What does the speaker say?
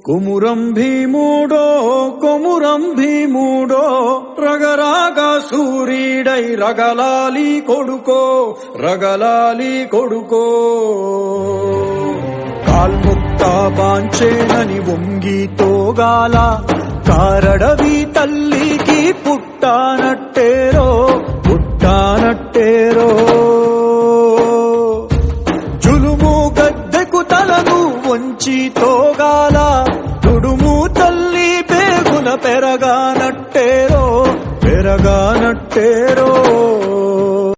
కుమురం భీముడో కొమురం భీముడో రగరాగా సూరీడై రగలాలి కొడుకో రగలాలి కొడుకో కాల్ముక్త పాంచేనని వంగి తోగాల కారడవి తల్లికి పుట్టానట్టేరో పుట్టానట్టేరో జులుము గద్దెకు తలను వంచి తోగాల తుడుము తల్లి పేగున పెరగానట్టేరో పెరగానట్టేరో